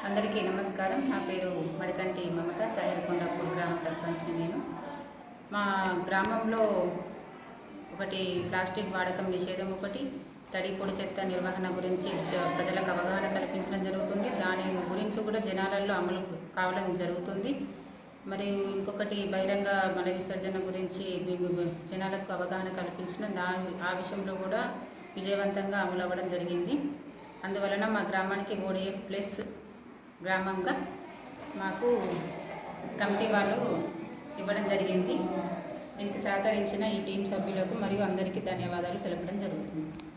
అందరికీ నమస్కారం నా పేరు మడికంటి మమత తాయరకొండపూర్ గ్రామ సర్పంచ్ని నేను మా గ్రామంలో ఒకటి ప్లాస్టిక్ వాడకం నిషేధం ఒకటి తడి పొడి చెత్త నిర్వహణ గురించి జ- ప్రజలకు అవగాహన కల్పించడం జరుగుతుంది దాని గురించి కూడా జనాలలో అమలు కావడం జరుగుతుంది మరి ఇంకొకటి బహిరంగ మల విసర్జన గురించి మేము జనాలకు అవగాహన కల్పించిన దాని ఆ విషయంలో కూడా విజయవంతంగా అమలు అవ్వడం జరిగింది అందువలన మా గ్రామానికి ఓడిఎఫ్ ప్లస్ గ్రామంగా మాకు కమిటీ వాళ్ళు ఇవ్వడం జరిగింది దీనికి సహకరించిన ఈ టీం సభ్యులకు మరియు అందరికీ ధన్యవాదాలు తెలపడం జరుగుతుంది